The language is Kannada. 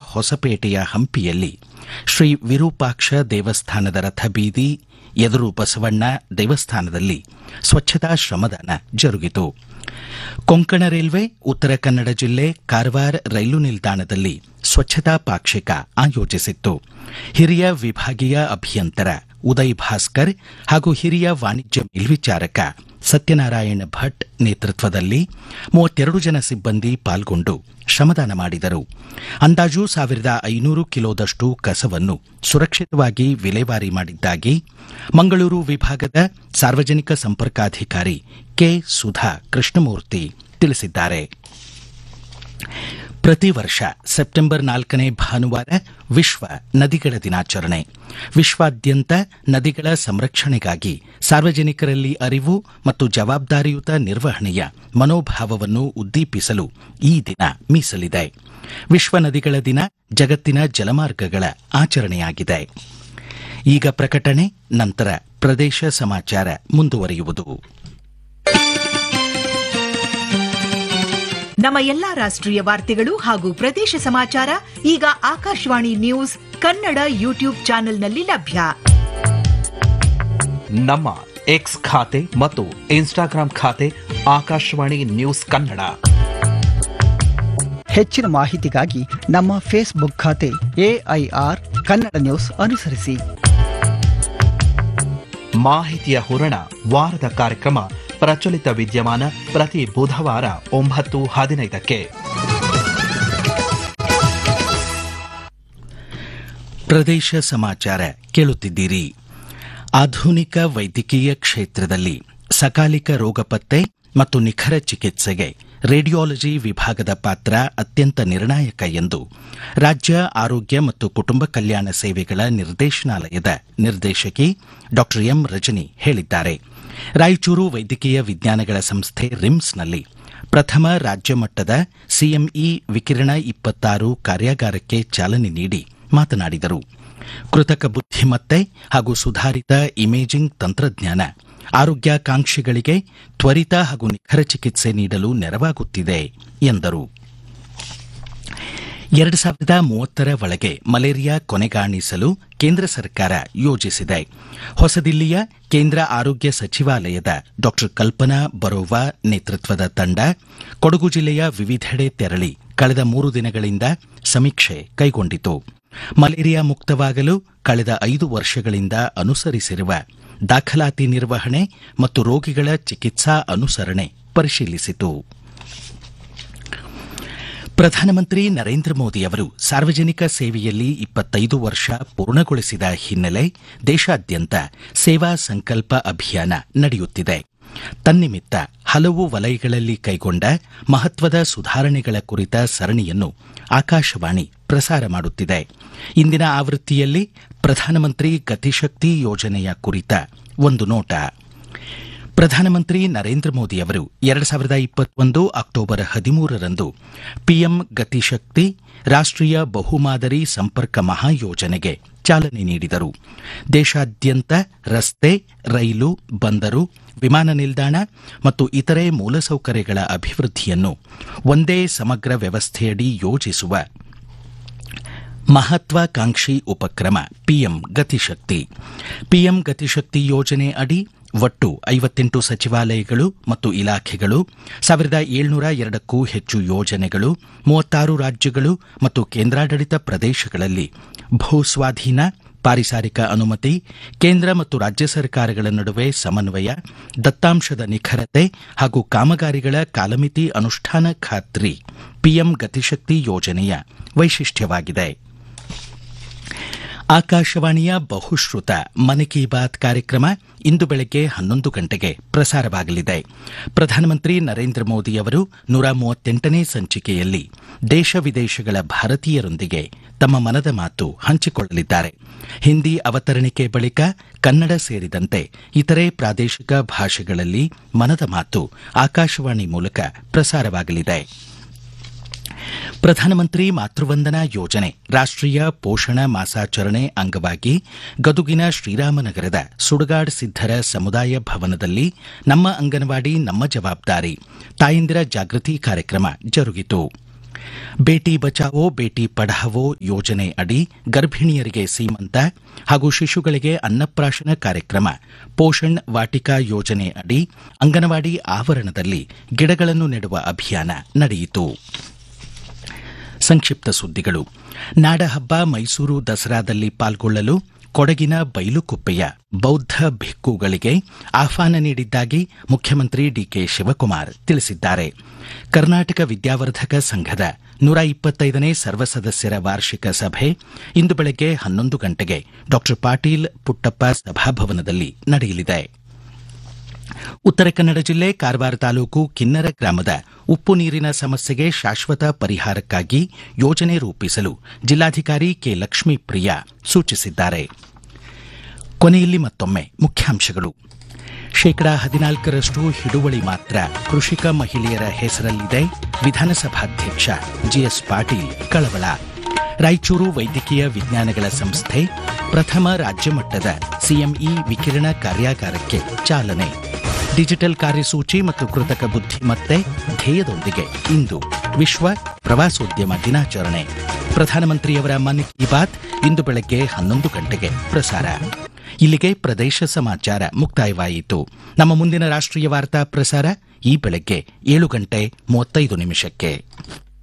ಹೊಸಪೇಟೆಯ ಹಂಪಿಯಲ್ಲಿ ಶ್ರೀ ವಿರೂಪಾಕ್ಷ ದೇವಸ್ಥಾನದ ರಥಬೀದಿ ಎದುರು ಬಸವಣ್ಣ ದೇವಸ್ಥಾನದಲ್ಲಿ ಸ್ವಚ್ಛತಾ ಶ್ರಮದಾನ ಜರುಗಿತು ಕೊಂಕಣ ರೈಲ್ವೆ ಉತ್ತರ ಕನ್ನಡ ಜಿಲ್ಲೆ ಕಾರವಾರ ರೈಲು ನಿಲ್ದಾಣದಲ್ಲಿ ಸ್ವಚ್ಛತಾ ಪಾಕ್ಷಿಕ ಆಯೋಜಿಸಿತ್ತು ಹಿರಿಯ ವಿಭಾಗೀಯ ಅಭಿಯಂತರ ಉದಯ್ ಭಾಸ್ಕರ್ ಹಾಗೂ ಹಿರಿಯ ವಾಣಿಜ್ಯ ಮೇಲ್ವಿಚಾರಕ ಸತ್ಯನಾರಾಯಣ ಭಟ್ ನೇತೃತ್ವದಲ್ಲಿ ಮೂವತ್ತೆರಡು ಜನ ಸಿಬ್ಬಂದಿ ಪಾಲ್ಗೊಂಡು ಶ್ರಮದಾನ ಮಾಡಿದರು ಅಂದಾಜು ಸಾವಿರದ ಐನೂರು ಕಿಲೋದಷ್ಟು ಕಸವನ್ನು ಸುರಕ್ಷಿತವಾಗಿ ವಿಲೇವಾರಿ ಮಾಡಿದ್ದಾಗಿ ಮಂಗಳೂರು ವಿಭಾಗದ ಸಾರ್ವಜನಿಕ ಸಂಪರ್ಕಾಧಿಕಾರಿ ಕೆ ಸುಧಾ ಕೃಷ್ಣಮೂರ್ತಿ ತಿಳಿಸಿದ್ದಾರೆ ಪ್ರತಿ ವರ್ಷ ಸೆಪ್ಟೆಂಬರ್ ನಾಲ್ಕನೇ ಭಾನುವಾರ ವಿಶ್ವ ನದಿಗಳ ದಿನಾಚರಣೆ ವಿಶ್ವಾದ್ಯಂತ ನದಿಗಳ ಸಂರಕ್ಷಣೆಗಾಗಿ ಸಾರ್ವಜನಿಕರಲ್ಲಿ ಅರಿವು ಮತ್ತು ಜವಾಬ್ದಾರಿಯುತ ನಿರ್ವಹಣೆಯ ಮನೋಭಾವವನ್ನು ಉದ್ದೀಪಿಸಲು ಈ ದಿನ ಮೀಸಲಿದೆ ವಿಶ್ವ ನದಿಗಳ ದಿನ ಜಗತ್ತಿನ ಜಲಮಾರ್ಗಗಳ ಆಚರಣೆಯಾಗಿದೆ ಈಗ ಪ್ರಕಟಣೆ ನಂತರ ಪ್ರದೇಶ ಸಮಾಚಾರ ಮುಂದುವರಿಯುವುದು ನಮ್ಮ ಎಲ್ಲಾ ರಾಷ್ಟ್ರೀಯ ವಾರ್ತೆಗಳು ಹಾಗೂ ಪ್ರದೇಶ ಸಮಾಚಾರ ಈಗ ಆಕಾಶವಾಣಿ ನ್ಯೂಸ್ ಕನ್ನಡ ಯೂಟ್ಯೂಬ್ ಚಾನೆಲ್ನಲ್ಲಿ ಲಭ್ಯ ನಮ್ಮ ಎಕ್ಸ್ ಖಾತೆ ಮತ್ತು ಇನ್ಸ್ಟಾಗ್ರಾಂ ಖಾತೆ ಆಕಾಶವಾಣಿ ನ್ಯೂಸ್ ಕನ್ನಡ ಹೆಚ್ಚಿನ ಮಾಹಿತಿಗಾಗಿ ನಮ್ಮ ಫೇಸ್ಬುಕ್ ಖಾತೆ ಎಐಆರ್ ಕನ್ನಡ ನ್ಯೂಸ್ ಅನುಸರಿಸಿ ಮಾಹಿತಿಯ ಹೂರಣ ವಾರದ ಕಾರ್ಯಕ್ರಮ ಪ್ರಚಲಿತ ವಿದ್ಯಮಾನ ಪ್ರತಿ ಬುಧವಾರ ಒಂಬತ್ತು ಹದಿನೈದಕ್ಕೆ ಪ್ರದೇಶ ಸಮಾಚಾರ ಕೇಳುತ್ತಿದ್ದೀರಿ ಆಧುನಿಕ ವೈದ್ಯಕೀಯ ಕ್ಷೇತ್ರದಲ್ಲಿ ಸಕಾಲಿಕ ರೋಗ ಪತ್ತೆ ಮತ್ತು ನಿಖರ ಚಿಕಿತ್ಸೆಗೆ ರೇಡಿಯಾಲಜಿ ವಿಭಾಗದ ಪಾತ್ರ ಅತ್ಯಂತ ನಿರ್ಣಾಯಕ ಎಂದು ರಾಜ್ಯ ಆರೋಗ್ಯ ಮತ್ತು ಕುಟುಂಬ ಕಲ್ಯಾಣ ಸೇವೆಗಳ ನಿರ್ದೇಶನಾಲಯದ ನಿರ್ದೇಶಕಿ ಡಾ ಎಂ ರಜನಿ ಹೇಳಿದ್ದಾರೆ ರಾಯಚೂರು ವೈದ್ಯಕೀಯ ವಿಜ್ಞಾನಗಳ ಸಂಸ್ಥೆ ರಿಮ್ಸ್ನಲ್ಲಿ ಪ್ರಥಮ ರಾಜ್ಯ ಮಟ್ಟದ ಸಿಎಂಇ ವಿಕಿರಣ ಇಪ್ಪತ್ತಾರು ಕಾರ್ಯಾಗಾರಕ್ಕೆ ಚಾಲನೆ ನೀಡಿ ಮಾತನಾಡಿದರು ಕೃತಕ ಬುದ್ಧಿಮತ್ತೆ ಹಾಗೂ ಸುಧಾರಿತ ಇಮೇಜಿಂಗ್ ತಂತ್ರಜ್ಞಾನ ಆರೋಗ್ಯಾಕಾಂಕ್ಷಿಗಳಿಗೆ ತ್ವರಿತ ಹಾಗೂ ನಿಖರ ಚಿಕಿತ್ಸೆ ನೀಡಲು ನೆರವಾಗುತ್ತಿದೆ ಎಂದರು ಎರಡು ಸಾವಿರದ ಮೂವತ್ತರ ಒಳಗೆ ಮಲೇರಿಯಾ ಕೊನೆಗಾಣಿಸಲು ಕೇಂದ್ರ ಸರ್ಕಾರ ಯೋಜಿಸಿದೆ ಹೊಸದಿಲ್ಲಿಯ ಕೇಂದ್ರ ಆರೋಗ್ಯ ಸಚಿವಾಲಯದ ಡಾ ಕಲ್ಪನಾ ಬರೋವಾ ನೇತೃತ್ವದ ತಂಡ ಕೊಡಗು ಜಿಲ್ಲೆಯ ವಿವಿಧೆಡೆ ತೆರಳಿ ಕಳೆದ ಮೂರು ದಿನಗಳಿಂದ ಸಮೀಕ್ಷೆ ಕೈಗೊಂಡಿತು ಮಲೇರಿಯಾ ಮುಕ್ತವಾಗಲು ಕಳೆದ ಐದು ವರ್ಷಗಳಿಂದ ಅನುಸರಿಸಿರುವ ದಾಖಲಾತಿ ನಿರ್ವಹಣೆ ಮತ್ತು ರೋಗಿಗಳ ಚಿಕಿತ್ಸಾ ಅನುಸರಣೆ ಪರಿಶೀಲಿಸಿತು ಪ್ರಧಾನಮಂತ್ರಿ ನರೇಂದ್ರ ಮೋದಿ ಅವರು ಸಾರ್ವಜನಿಕ ಸೇವೆಯಲ್ಲಿ ಇಪ್ಪತ್ತೈದು ವರ್ಷ ಪೂರ್ಣಗೊಳಿಸಿದ ಹಿನ್ನೆಲೆ ದೇಶಾದ್ಯಂತ ಸೇವಾ ಸಂಕಲ್ಪ ಅಭಿಯಾನ ನಡೆಯುತ್ತಿದೆ ತನ್ನಿಮಿತ್ತ ಹಲವು ವಲಯಗಳಲ್ಲಿ ಕೈಗೊಂಡ ಮಹತ್ವದ ಸುಧಾರಣೆಗಳ ಕುರಿತ ಸರಣಿಯನ್ನು ಆಕಾಶವಾಣಿ ಪ್ರಸಾರ ಮಾಡುತ್ತಿದೆ ಇಂದಿನ ಆವೃತ್ತಿಯಲ್ಲಿ ಪ್ರಧಾನಮಂತ್ರಿ ಗತಿಶಕ್ತಿ ಯೋಜನೆಯ ಕುರಿತ ಒಂದು ನೋಟ ಪ್ರಧಾನಮಂತ್ರಿ ನರೇಂದ್ರ ಮೋದಿ ಅವರು ಎರಡು ಸಾವಿರದ ಇಪ್ಪತ್ತೊಂದು ಅಕ್ಟೋಬರ್ ಹದಿಮೂರರಂದು ಪಿಎಂ ಗತಿಶಕ್ತಿ ರಾಷ್ಟ್ರೀಯ ಬಹುಮಾದರಿ ಸಂಪರ್ಕ ಮಹಾಯೋಜನೆಗೆ ಚಾಲನೆ ನೀಡಿದರು ದೇಶಾದ್ಯಂತ ರಸ್ತೆ ರೈಲು ಬಂದರು ವಿಮಾನ ನಿಲ್ದಾಣ ಮತ್ತು ಇತರೆ ಮೂಲಸೌಕರ್ಯಗಳ ಅಭಿವೃದ್ಧಿಯನ್ನು ಒಂದೇ ಸಮಗ್ರ ವ್ಯವಸ್ಥೆಯಡಿ ಯೋಜಿಸುವ ಮಹತ್ವಾಕಾಂಕ್ಷಿ ಉಪಕ್ರಮ ಪಿಎಂ ಗತಿಶಕ್ತಿ ಪಿಎಂ ಗತಿಶಕ್ತಿ ಯೋಜನೆ ಅಡಿ ಒಟ್ಟು ಐವತ್ತೆಂಟು ಸಚಿವಾಲಯಗಳು ಮತ್ತು ಇಲಾಖೆಗಳು ಸಾವಿರದ ಏಳ್ನೂರ ಎರಡಕ್ಕೂ ಹೆಚ್ಚು ಯೋಜನೆಗಳು ಮೂವತ್ತಾರು ರಾಜ್ಯಗಳು ಮತ್ತು ಕೇಂದ್ರಾಡಳಿತ ಪ್ರದೇಶಗಳಲ್ಲಿ ಭೂಸ್ವಾಧೀನ ಪಾರಿಸಾರಿಕ ಅನುಮತಿ ಕೇಂದ್ರ ಮತ್ತು ರಾಜ್ಯ ಸರ್ಕಾರಗಳ ನಡುವೆ ಸಮನ್ವಯ ದತ್ತಾಂಶದ ನಿಖರತೆ ಹಾಗೂ ಕಾಮಗಾರಿಗಳ ಕಾಲಮಿತಿ ಅನುಷ್ಠಾನ ಖಾತ್ರಿ ಪಿಎಂ ಗತಿಶಕ್ತಿ ಯೋಜನೆಯ ವೈಶಿಷ್ಟ್ಯವಾಗಿದೆ ಆಕಾಶವಾಣಿಯ ಬಹುಶ್ರುತ ಮನ್ ಕಿ ಬಾತ್ ಕಾರ್ಯಕ್ರಮ ಇಂದು ಬೆಳಗ್ಗೆ ಹನ್ನೊಂದು ಗಂಟೆಗೆ ಪ್ರಸಾರವಾಗಲಿದೆ ಪ್ರಧಾನಮಂತ್ರಿ ನರೇಂದ್ರ ಮೋದಿ ಅವರು ನೂರ ಮೂವತ್ತೆಂಟನೇ ಸಂಚಿಕೆಯಲ್ಲಿ ದೇಶ ವಿದೇಶಗಳ ಭಾರತೀಯರೊಂದಿಗೆ ತಮ್ಮ ಮನದ ಮಾತು ಹಂಚಿಕೊಳ್ಳಲಿದ್ದಾರೆ ಹಿಂದಿ ಅವತರಣಿಕೆ ಬಳಿಕ ಕನ್ನಡ ಸೇರಿದಂತೆ ಇತರೆ ಪ್ರಾದೇಶಿಕ ಭಾಷೆಗಳಲ್ಲಿ ಮನದ ಮಾತು ಆಕಾಶವಾಣಿ ಮೂಲಕ ಪ್ರಸಾರವಾಗಲಿದೆ ಪ್ರಧಾನಮಂತ್ರಿ ಮಾತೃವಂದನಾ ಯೋಜನೆ ರಾಷ್ಟ್ರೀಯ ಪೋಷಣ ಮಾಸಾಚರಣೆ ಅಂಗವಾಗಿ ಗದುಗಿನ ಶ್ರೀರಾಮನಗರದ ಸುಡಗಾಡ್ ಸಿದ್ದರ ಸಮುದಾಯ ಭವನದಲ್ಲಿ ನಮ್ಮ ಅಂಗನವಾಡಿ ನಮ್ಮ ಜವಾಬ್ದಾರಿ ತಾಯಂದಿರ ಜಾಗೃತಿ ಕಾರ್ಯಕ್ರಮ ಜರುಗಿತು ಬೇಟಿ ಬಚಾವೋ ಬೇಟಿ ಪಢಾವೋ ಯೋಜನೆ ಅಡಿ ಗರ್ಭಿಣಿಯರಿಗೆ ಸೀಮಂತ ಹಾಗೂ ಶಿಶುಗಳಿಗೆ ಅನ್ನಪ್ರಾಶನ ಕಾರ್ಯಕ್ರಮ ಪೋಷಣ್ ವಾಟಿಕಾ ಯೋಜನೆ ಅಡಿ ಅಂಗನವಾಡಿ ಆವರಣದಲ್ಲಿ ಗಿಡಗಳನ್ನು ನೆಡುವ ಅಭಿಯಾನ ನಡೆಯಿತು ಸಂಕ್ಷಿಪ್ತ ಸುದ್ದಿಗಳು ನಾಡಹಬ್ಬ ಮೈಸೂರು ದಸರಾದಲ್ಲಿ ಪಾಲ್ಗೊಳ್ಳಲು ಕೊಡಗಿನ ಬೈಲುಕುಪ್ಪೆಯ ಬೌದ್ಧ ಭಿಕ್ಕುಗಳಿಗೆ ಆಹ್ವಾನ ನೀಡಿದ್ದಾಗಿ ಮುಖ್ಯಮಂತ್ರಿ ಡಿಕೆ ಶಿವಕುಮಾರ್ ತಿಳಿಸಿದ್ದಾರೆ ಕರ್ನಾಟಕ ವಿದ್ಯಾವರ್ಧಕ ಸಂಘದ ನೂರ ಇಪ್ಪತ್ತೈದನೇ ಸರ್ವಸದಸ್ಯರ ವಾರ್ಷಿಕ ಸಭೆ ಇಂದು ಬೆಳಗ್ಗೆ ಹನ್ನೊಂದು ಗಂಟೆಗೆ ಡಾ ಪಾಟೀಲ್ ಪುಟ್ಟಪ್ಪ ಸಭಾಭವನದಲ್ಲಿ ನಡೆಯಲಿದೆ ಉತ್ತರ ಕನ್ನಡ ಜಿಲ್ಲೆ ಕಾರವಾರ ತಾಲೂಕು ಕಿನ್ನರ ಗ್ರಾಮದ ಉಪ್ಪು ನೀರಿನ ಸಮಸ್ಯೆಗೆ ಶಾಶ್ವತ ಪರಿಹಾರಕ್ಕಾಗಿ ಯೋಜನೆ ರೂಪಿಸಲು ಜಿಲ್ಲಾಧಿಕಾರಿ ಕೆ ಲಕ್ಷ್ಮೀಪ್ರಿಯಾ ಸೂಚಿಸಿದ್ದಾರೆ ಕೊನೆಯಲ್ಲಿ ಮತ್ತೊಮ್ಮೆ ಮುಖ್ಯಾಂಶಗಳು ಶೇಕಡಾ ಹದಿನಾಲ್ಕರಷ್ಟು ಹಿಡುವಳಿ ಮಾತ್ರ ಕೃಷಿಕ ಮಹಿಳೆಯರ ಹೆಸರಲ್ಲಿದೆ ವಿಧಾನಸಭಾಧ್ಯಕ್ಷ ಜಿಎಸ್ ಪಾಟೀಲ್ ಕಳವಳ ರಾಯಚೂರು ವೈದ್ಯಕೀಯ ವಿಜ್ಞಾನಗಳ ಸಂಸ್ಥೆ ಪ್ರಥಮ ರಾಜ್ಯಮಟ್ಟದ ಸಿಎಂಇ ವಿಕಿರಣ ಕಾರ್ಯಾಗಾರಕ್ಕೆ ಚಾಲನೆ ಡಿಜಿಟಲ್ ಕಾರ್ಯಸೂಚಿ ಮತ್ತು ಕೃತಕ ಬುದ್ಧಿಮತ್ತೆ ಧ್ಯೇಯದೊಂದಿಗೆ ಇಂದು ವಿಶ್ವ ಪ್ರವಾಸೋದ್ಯಮ ದಿನಾಚರಣೆ ಪ್ರಧಾನಮಂತ್ರಿಯವರ ಮನ್ ಕಿ ಬಾತ್ ಇಂದು ಬೆಳಗ್ಗೆ ಹನ್ನೊಂದು ಗಂಟೆಗೆ ಪ್ರಸಾರ ಇಲ್ಲಿಗೆ ಪ್ರದೇಶ ಸಮಾಚಾರ ಮುಕ್ತಾಯವಾಯಿತು ನಮ್ಮ ಮುಂದಿನ ರಾಷ್ಟ್ರೀಯ ವಾರ್ತಾ ಪ್ರಸಾರ ಈ ಬೆಳಗ್ಗೆ ಏಳು ಗಂಟೆ ಮೂವತ್ತೈದು ನಿಮಿಷಕ್ಕೆ